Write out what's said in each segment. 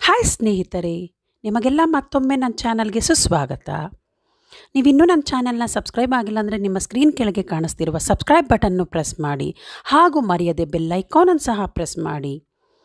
hi ಸ್ನೇಹಿತರೆ ನಿಮಗೆಲ್ಲ ಮತ್ತೊಮ್ಮೆ ನನ್ನ ಚಾನಲ್ಗೆ ಸುಸ್ವಾಗತ ನೀವಿನ್ನೂ ನನ್ನ ಚಾನಲ್ನ ಸಬ್ಸ್ಕ್ರೈಬ್ ಆಗಿಲ್ಲ ಅಂದರೆ ನಿಮ್ಮ ಸ್ಕ್ರೀನ್ ಕೆಳಗೆ ಕಾಣಿಸ್ತಿರುವ ಸಬ್ಸ್ಕ್ರೈಬ್ ಬಟನ್ನು ಪ್ರೆಸ್ ಮಾಡಿ ಹಾಗೂ ಮರೆಯದೆ ಬೆಲ್ ಐಕಾನನ್ನು ಸಹ ಪ್ರೆಸ್ ಮಾಡಿ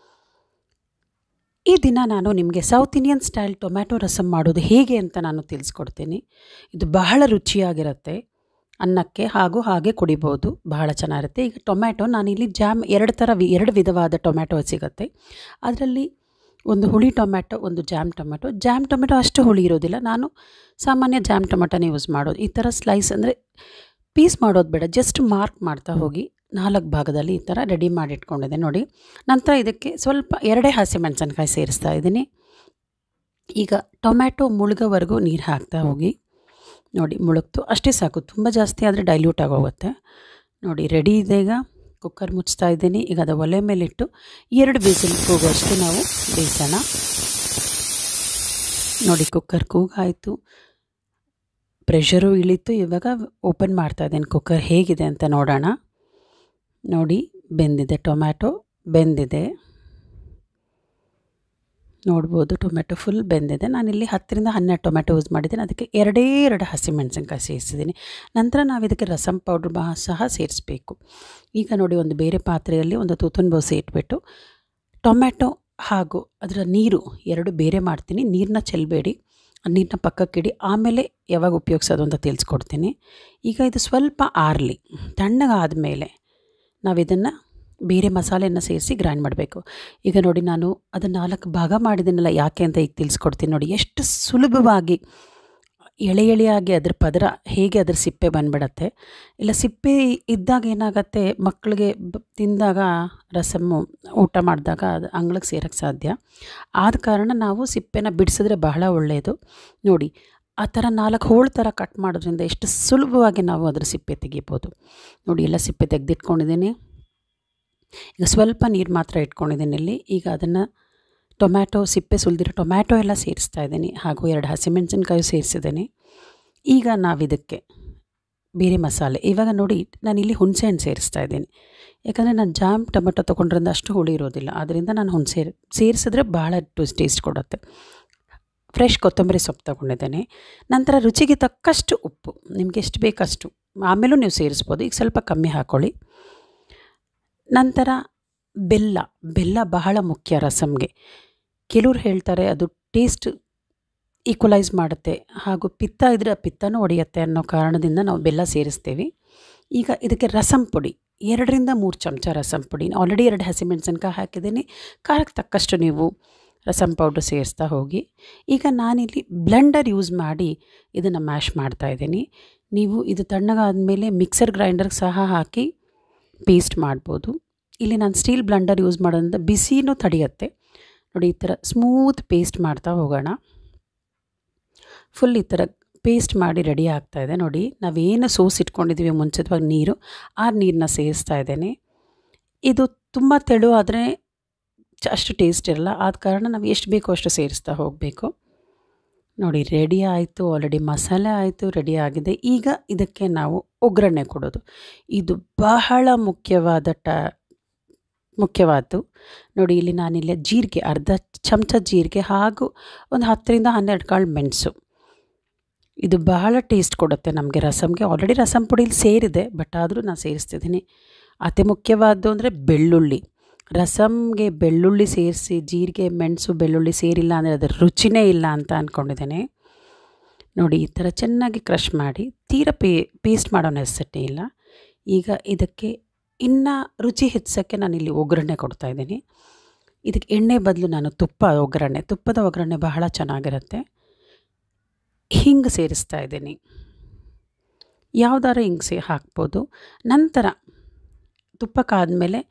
ಈ ದಿನ ನಾನು ನಿಮಗೆ south Indian style tomato rasam ಮಾಡೋದು ಹೇಗೆ ಅಂತ ನಾನು ತಿಳಿಸ್ಕೊಡ್ತೀನಿ ಇದು ಬಹಳ ರುಚಿಯಾಗಿರುತ್ತೆ ಅನ್ನಕ್ಕೆ ಹಾಗೂ ಹಾಗೆ ಕುಡಿಬೋದು ಬಹಳ ಚೆನ್ನಾಗಿರುತ್ತೆ ಈಗ ಟೊಮ್ಯಾಟೊ ನಾನಿಲ್ಲಿ ಜಾಮ್ ಎರಡು ಥರ ವಿ ಎರಡು ವಿಧವಾದ ಟೊಮ್ಯಾಟೊ ಸಿಗುತ್ತೆ ಅದರಲ್ಲಿ ಒಂದು ಹುಳಿ ಟೊಮ್ಯಾಟೊ ಒಂದು ಜಾಮ್ ಟೊಮ್ಯಾಟೊ ಜಾಮ್ ಟೊಮೆಟೊ ಅಷ್ಟು ಹುಳಿ ಇರೋದಿಲ್ಲ ನಾನು ಸಾಮಾನ್ಯ ಜಾಮ್ ಟೊಮೆಟೊನೇ ಯೂಸ್ ಮಾಡೋದು ಈ ಥರ ಸ್ಲೈಸ್ ಅಂದರೆ ಪೀಸ್ ಮಾಡೋದು ಬೇಡ ಜಸ್ಟ್ ಮಾರ್ಕ್ ಮಾಡ್ತಾ ಹೋಗಿ ನಾಲ್ಕು ಭಾಗದಲ್ಲಿ ಈ ಥರ ರೆಡಿ ಮಾಡಿ ಇಟ್ಕೊಂಡಿದ್ದೆ ನೋಡಿ ನಂತರ ಇದಕ್ಕೆ ಸ್ವಲ್ಪ ಎರಡೇ ಹಸಿಮೆಣಸಿನ್ಕಾಯಿ ಸೇರಿಸ್ತಾ ಇದ್ದೀನಿ ಈಗ ಟೊಮ್ಯಾಟೊ ಮುಳುಗೋವರೆಗೂ ನೀರು ಹಾಕ್ತಾ ಹೋಗಿ ನೋಡಿ ಮುಳುಗ್ತು ಅಷ್ಟೇ ಸಾಕು ತುಂಬ ಜಾಸ್ತಿ ಆದರೆ ಡೈಲ್ಯೂಟ್ ಆಗೋಗುತ್ತೆ ನೋಡಿ ರೆಡಿ ಇದೆ ಈಗ ಕುಕ್ಕರ್ ಮುಚ್ತಾ ಇದ್ದೀನಿ ಈಗ ಅದು ಒಲೆ ಮೇಲಿಟ್ಟು ಎರಡು ಬಿಸಿಲ್ ಕೂಗುವಷ್ಟು ನಾವು ಬೇಯಿಸೋಣ ನೋಡಿ ಕುಕ್ಕರ್ ಕೂಗಾಯಿತು ಪ್ರೆಷರು ಇಳೀತು ಇವಾಗ ಓಪನ್ ಮಾಡ್ತಾ ಇದ್ದೀನಿ ಕುಕ್ಕರ್ ಹೇಗಿದೆ ಅಂತ ನೋಡೋಣ ನೋಡಿ ಬೆಂದಿದೆ ಟೊಮ್ಯಾಟೊ ಬೆಂದಿದೆ ನೋಡ್ಬೋದು ಟೊಮೆಟೊ ಫುಲ್ ಬೆಂದಿದೆ ನಾನಿಲ್ಲಿ ಹತ್ತರಿಂದ ಹನ್ನೆರಡು ಟೊಮೆಟೊ ಯೂಸ್ ಮಾಡಿದ್ದೀನಿ ಅದಕ್ಕೆ ಎರಡೇ ಎರಡು ಹಸಿಮೆಣಸಿನ್ಕಾಯಿ ಸೇರಿಸಿದ್ದೀನಿ ನಂತರ ನಾವು ಇದಕ್ಕೆ ರಸಮ್ ಪೌಡ್ರ್ ಬಹ ಸಹ ಸೇರಿಸಬೇಕು ಈಗ ನೋಡಿ ಒಂದು ಬೇರೆ ಪಾತ್ರೆಯಲ್ಲಿ ಒಂದು ತೂತುನ್ ಬೋಸೆ ಇಟ್ಬಿಟ್ಟು ಟೊಮ್ಯಾಟೊ ಹಾಗೂ ಅದರ ನೀರು ಎರಡು ಬೇರೆ ಮಾಡ್ತೀನಿ ನೀರನ್ನ ಚೆಲ್ಲಬೇಡಿ ನೀರನ್ನ ಪಕ್ಕಕ್ಕಿಡಿ ಆಮೇಲೆ ಯಾವಾಗ ಉಪಯೋಗಿಸೋದು ಅಂತ ತಿಳಿಸ್ಕೊಡ್ತೀನಿ ಈಗ ಇದು ಸ್ವಲ್ಪ ಆರಲಿ ತಣ್ಣಗಾದ ಮೇಲೆ ನಾವು ಇದನ್ನು ಬೇರೆ ಮಸಾಲೆಯನ್ನು ಸೇರಿಸಿ ಗ್ರೈಂಡ್ ಮಾಡಬೇಕು ಈಗ ನೋಡಿ ನಾನು ಅದನ್ನು ನಾಲ್ಕು ಭಾಗ ಮಾಡಿದ್ದೀನಲ್ಲ ಯಾಕೆ ಅಂತ ಈಗ ತಿಳಿಸ್ಕೊಡ್ತೀನಿ ನೋಡಿ ಎಷ್ಟು ಸುಲಭವಾಗಿ ಎಳೆ ಎಳೆಯಾಗಿ ಅದ್ರ ಪದರ ಹೇಗೆ ಅದ್ರ ಸಿಪ್ಪೆ ಬಂದ್ಬಿಡತ್ತೆ ಇಲ್ಲ ಸಿಪ್ಪೆ ಇದ್ದಾಗ ಏನಾಗತ್ತೆ ಮಕ್ಕಳಿಗೆ ಬ ತಿಂದಾಗ ರಸಮ್ಮು ಊಟ ಮಾಡಿದಾಗ ಅದು ಅಂಗ್ಳಕ್ಕೆ ಸೇರೋಕ್ಕೆ ಸಾಧ್ಯ ಆದ ಕಾರಣ ನಾವು ಸಿಪ್ಪೆನ ಬಿಡಿಸಿದ್ರೆ ಬಹಳ ಒಳ್ಳೆಯದು ನೋಡಿ ಆ ಥರ ನಾಲ್ಕು ಹೋಳು ಥರ ಕಟ್ ಮಾಡೋದ್ರಿಂದ ಎಷ್ಟು ಸುಲಭವಾಗಿ ನಾವು ಅದ್ರ ಸಿಪ್ಪೆ ತೆಗಿಬೋದು ನೋಡಿ ಎಲ್ಲ ಸಿಪ್ಪೆ ತೆಗೆದಿಟ್ಕೊಂಡಿದ್ದೀನಿ ಈಗ ಸ್ವಲ್ಪ ನೀರು ಮಾತ್ರ ಇಟ್ಕೊಂಡಿದ್ದೀನಿ ಇಲ್ಲಿ ಈಗ ಅದನ್ನು ಟೊಮ್ಯಾಟೊ ಸಿಪ್ಪೆ ಸುಲಿದಿರೋ ಟೊಮ್ಯಾಟೊ ಎಲ್ಲ ಸೇರಿಸ್ತಾ ಇದ್ದೀನಿ ಹಾಗೂ ಎರಡು ಹಸಿಮೆಣಸಿನ್ಕಾಯಿ ಸೇರಿಸಿದ್ದೀನಿ ಈಗ ನಾವಿದಕ್ಕೆ ಬೇರೆ ಮಸಾಲೆ ಇವಾಗ ನೋಡಿ ನಾನಿಲ್ಲಿ ಹುಣಸೆಹಣ್ಣು ಸೇರಿಸ್ತಾ ಇದ್ದೀನಿ ಯಾಕಂದರೆ ನಾನು ಜಾಮ್ ಟೊಮೆಟೊ ತೊಗೊಂಡ್ರಿಂದ ಅಷ್ಟು ಹುಳಿ ಇರೋದಿಲ್ಲ ಆದ್ದರಿಂದ ನಾನು ಹುಣಸೆ ಸೇರಿಸಿದ್ರೆ ಭಾಳ ಟೇಸ್ಟ್ ಕೊಡುತ್ತೆ ಫ್ರೆಶ್ ಕೊತ್ತಂಬರಿ ಸೊಪ್ಪು ತೊಗೊಂಡಿದ್ದೇನೆ ನಂತರ ರುಚಿಗೆ ತಕ್ಕಷ್ಟು ಉಪ್ಪು ನಿಮಗೆ ಎಷ್ಟು ಬೇಕಷ್ಟು ಆಮೇಲೂ ನೀವು ಸೇರಿಸ್ಬೋದು ಈಗ ಸ್ವಲ್ಪ ಕಮ್ಮಿ ಹಾಕ್ಕೊಳ್ಳಿ ನಂತರ ಬೆಲ್ಲ ಬೆಲ್ಲ ಬಹಳ ಮುಖ್ಯ ರಸಮ್ಗೆ ಕೆಲವ್ರು ಹೇಳ್ತಾರೆ ಅದು ಟೇಸ್ಟ್ ಈಕ್ವಲೈಸ್ ಮಾಡುತ್ತೆ ಹಾಗೂ ಪಿತ್ತ ಇದ್ದರೆ ಪಿತ್ತನೂ ಹೊಡೆಯುತ್ತೆ ಅನ್ನೋ ಕಾರಣದಿಂದ ನಾವು ಬೆಲ್ಲ ಸೇರಿಸ್ತೀವಿ ಈಗ ಇದಕ್ಕೆ ರಸಮ್ ಪುಡಿ ಎರಡರಿಂದ ಮೂರು ಚಮಚ ರಸಮ್ ಪುಡಿ ಆಲ್ರೆಡಿ ಎರಡು ಹಸಿಮೆಣಸಿನ್ಕಾಯಿ ಹಾಕಿದ್ದೀನಿ ಖಾರಕ್ಕೆ ತಕ್ಕಷ್ಟು ನೀವು ರಸಮ್ ಪೌಡ್ರ್ ಸೇರಿಸ್ತಾ ಹೋಗಿ ಈಗ ನಾನಿಲ್ಲಿ ಬ್ಲೆಂಡರ್ ಯೂಸ್ ಮಾಡಿ ಇದನ್ನು ಮ್ಯಾಶ್ ಮಾಡ್ತಾಯಿದ್ದೀನಿ ನೀವು ಇದು ತಣ್ಣಗಾದಮೇಲೆ ಮಿಕ್ಸರ್ ಗ್ರೈಂಡರ್ಗೆ ಸಹ ಹಾಕಿ ಪೇಸ್ಟ್ ಮಾಡ್ಬೋದು ಇಲ್ಲಿ ನಾನು ಸ್ಟೀಲ್ ಬ್ಲೆಂಡರ್ ಯೂಸ್ ಮಾಡೋದ್ರಿಂದ ಬಿಸಿನೂ ತಡೆಯುತ್ತೆ ನೋಡಿ ಈ ಥರ ಸ್ಮೂತ್ ಪೇಸ್ಟ್ ಮಾಡ್ತಾ ಹೋಗೋಣ ಫುಲ್ ಈ ಥರ ಪೇಸ್ಟ್ ಮಾಡಿ ರೆಡಿ ಆಗ್ತಾಯಿದೆ ನೋಡಿ ನಾವೇನು ಸೋಸ್ ಇಟ್ಕೊಂಡಿದ್ದೀವಿ ಮುಂಚಿತವಾಗಿ ನೀರು ಆ ನೀರನ್ನ ಸೇರಿಸ್ತಾ ಇದ್ದೇನೆ ಇದು ತುಂಬ ತೆಳು ಆದರೆ ಅಷ್ಟು ಟೇಸ್ಟ್ ಇರಲ್ಲ ಆದ ಕಾರಣ ನಾವು ಎಷ್ಟು ಬೇಕೋ ಅಷ್ಟು ಸೇರಿಸ್ತಾ ಹೋಗಬೇಕು ನೋಡಿ ರೆಡಿ ಆಯಿತು ಆಲ್ರೆಡಿ ಮಸಾಲೆ ಆಯಿತು ರೆಡಿ ಆಗಿದೆ ಈಗ ಇದಕ್ಕೆ ನಾವು ಒಗ್ಗರಣೆ ಕೊಡೋದು ಇದು ಬಹಳ ಮುಖ್ಯವಾದ ಟ ಮುಖ್ಯವಾದ್ದು ನೋಡಿ ಇಲ್ಲಿ ನಾನಿಲ್ಲಿ ಜೀರಿಗೆ ಅರ್ಧ ಚಮಚ ಜೀರಿಗೆ ಹಾಗೂ ಒಂದು ಹತ್ತರಿಂದ ಹನ್ನೆರಡು ಕಾಳು ಮೆಣಸು ಇದು ಬಹಳ ಟೇಸ್ಟ್ ಕೊಡುತ್ತೆ ನಮಗೆ ರಸಮ್ಗೆ ಆಲ್ರೆಡಿ ರಸಮ್ ಪುಡಿಲಿ ಸೇರಿದೆ ಬಟ್ ಆದರೂ ನಾನು ಸೇರಿಸ್ತಿದ್ದೀನಿ ಅತಿ ಮುಖ್ಯವಾದ್ದು ಅಂದರೆ ಬೆಳ್ಳುಳ್ಳಿ ರಸಮ್ಗೆ ಬೆಳ್ಳುಳ್ಳಿ ಸೇರಿಸಿ ಜೀರಿಗೆ ಮೆಣಸು ಬೆಳ್ಳುಳ್ಳಿ ಸೇರಿಲ್ಲ ಅಂದರೆ ಅದರ ರುಚಿನೇ ಇಲ್ಲ ಅಂತ ಅಂದ್ಕೊಂಡಿದ್ದೇನೆ ನೋಡಿ ಈ ಥರ ಚೆನ್ನಾಗಿ ಕ್ರಷ್ ಮಾಡಿ ತೀರ ಪೇ ಪೇಸ್ಟ್ ಮಾಡೋ ನೆಸೆಸಿಟಿ ಇಲ್ಲ ಈಗ ಇದಕ್ಕೆ ಇನ್ನು ರುಚಿ ಹೆಚ್ಚೋಕ್ಕೆ ನಾನಿಲ್ಲಿ ಒಗ್ಗರಣೆ ಕೊಡ್ತಾಯಿದ್ದೀನಿ ಇದಕ್ಕೆ ಎಣ್ಣೆ ಬದಲು ನಾನು ತುಪ್ಪ ಒಗ್ಗರಣೆ ತುಪ್ಪದ ಒಗ್ಗರಣೆ ಬಹಳ ಚೆನ್ನಾಗಿರುತ್ತೆ ಹಿಂಗೆ ಸೇರಿಸ್ತಾ ಇದ್ದೀನಿ ಯಾವ್ದಾರು ಹಿಂಗೆ ಸೇ ಹಾಕ್ಬೋದು ನಂತರ ತುಪ್ಪಕ್ಕಾದಮೇಲೆ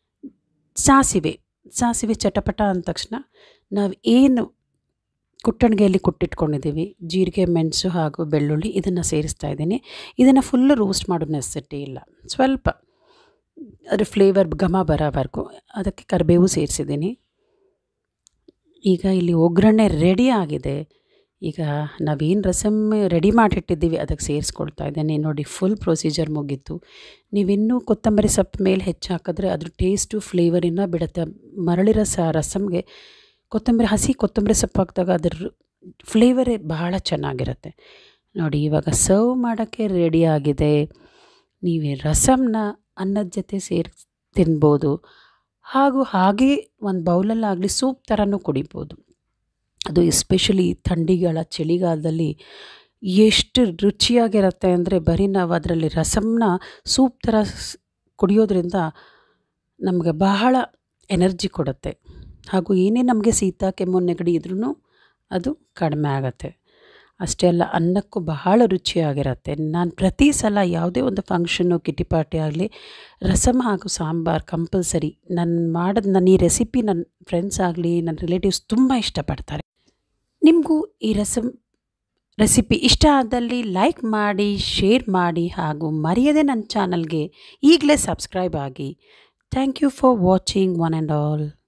ಸಾಸಿವೆ ಸಾಸಿವೆ ಚಟಪಟ ಅಂದ ತಕ್ಷಣ ನಾವು ಏನು ಕುಟ್ಟಣಿಗೆಯಲ್ಲಿ ಕುಟ್ಟಿಟ್ಕೊಂಡಿದ್ದೀವಿ ಜೀರಿಗೆ ಮೆಣಸು ಹಾಗೂ ಬೆಳ್ಳುಳ್ಳಿ ಇದನ್ನು ಸೇರಿಸ್ತಾ ಇದ್ದೀನಿ ಇದನ್ನು ಫುಲ್ಲು ರೋಸ್ಟ್ ಮಾಡೋ ನೆಸೆಸಿಟಿ ಇಲ್ಲ ಸ್ವಲ್ಪ ಅದ್ರ ಫ್ಲೇವರ್ ಘಮ ಬರೋವರೆಗೂ ಅದಕ್ಕೆ ಕರಿಬೇವು ಸೇರಿಸಿದ್ದೀನಿ ಈಗ ಇಲ್ಲಿ ಒಗ್ಗರಣೆ ರೆಡಿ ಆಗಿದೆ ಈಗ ನಾವೇನು ರಸಮ್ ರೆಡಿ ಮಾಡಿಟ್ಟಿದ್ದೀವಿ ಅದಕ್ಕೆ ಸೇರಿಸ್ಕೊಳ್ತಾ ಇದ್ದೇನೆ ನೋಡಿ ಫುಲ್ ಪ್ರೊಸೀಜರ್ ಮುಗೀತು ನೀವಿನ್ನೂ ಕೊತ್ತಂಬರಿ ಸೊಪ್ಪು ಮೇಲೆ ಹೆಚ್ಚು ಹಾಕಿದ್ರೆ ಅದ್ರ ಟೇಸ್ಟು ಫ್ಲೇವರ್ ಇನ್ನೂ ಬಿಡುತ್ತೆ ಮರಳಿ ರಸ ರಸಮ್ಗೆ ಕೊತ್ತಂಬರಿ ಹಸಿ ಕೊತ್ತಂಬರಿ ಸೊಪ್ಪು ಹಾಕಿದಾಗ ಅದ್ರ ಫ್ಲೇವರೇ ಬಹಳ ಚೆನ್ನಾಗಿರುತ್ತೆ ನೋಡಿ ಇವಾಗ ಸರ್ವ್ ಮಾಡೋಕ್ಕೆ ರೆಡಿ ಆಗಿದೆ ನೀವು ಈ ರಸಮ್ನ ಅನ್ನದ ಜೊತೆ ಸೇರಿ ತಿನ್ಬೋದು ಹಾಗೂ ಹಾಗೇ ಒಂದು ಬೌಲಲ್ಲಾಗಲಿ ಸೂಪ್ ಥರನೂ ಕುಡಿಬೋದು ಅದು ಎಸ್ಪೆಷಲಿ ಥಂಡಿಗಾಲ ಚಳಿಗಾಲದಲ್ಲಿ ಎಷ್ಟು ರುಚಿಯಾಗಿರುತ್ತೆ ಅಂದರೆ ಬರೀ ನಾವು ಅದರಲ್ಲಿ ರಸಮ್ನ ಸೂಪ್ ಥರ ಸ್- ಕುಡಿಯೋದ್ರಿಂದ ನಮಗೆ ಬಹಳ ಎನರ್ಜಿ ಕೊಡುತ್ತೆ ಹಾಗೂ ಏನೇ ನಮಗೆ ಶೀತ ಕೆಮ್ಮು ನೆಗಡಿ ಇದ್ರೂ ಅದು ಕಡಿಮೆ ಆಗುತ್ತೆ ಅಷ್ಟೇ ಅಲ್ಲ ಅನ್ನಕ್ಕೂ ಬಹಳ ರುಚಿಯಾಗಿರುತ್ತೆ ನಾನು ಪ್ರತಿ ಸಲ ಯಾವುದೇ ಒಂದು ಫಂಕ್ಷನ್ನು ಕಿಟಿ ಪಾರ್ಟಿ ಆಗಲಿ ರಸಮ್ ಹಾಗೂ ಸಾಂಬಾರು ಕಂಪಲ್ಸರಿ ನಾನು ಮಾಡೋದು ನನ್ನ ಈ ರೆಸಿಪಿ ನನ್ನ ಫ್ರೆಂಡ್ಸ್ ಆಗಲಿ ನನ್ನ ರಿಲೇಟಿವ್ಸ್ ತುಂಬ ಇಷ್ಟಪಡ್ತಾರೆ ನಿಮಗೂ ಈ ರಸಮ್ ರೆಸಿಪಿ ಇಷ್ಟ ಆದಲ್ಲಿ ಲೈಕ್ ಮಾಡಿ ಶೇರ್ ಮಾಡಿ ಹಾಗೂ ಮರೆಯದೆ ನನ್ನ ಚಾನಲ್ಗೆ ಈಗಲೇ ಸಬ್ಸ್ಕ್ರೈಬ್ ಆಗಿ thank you for watching one and all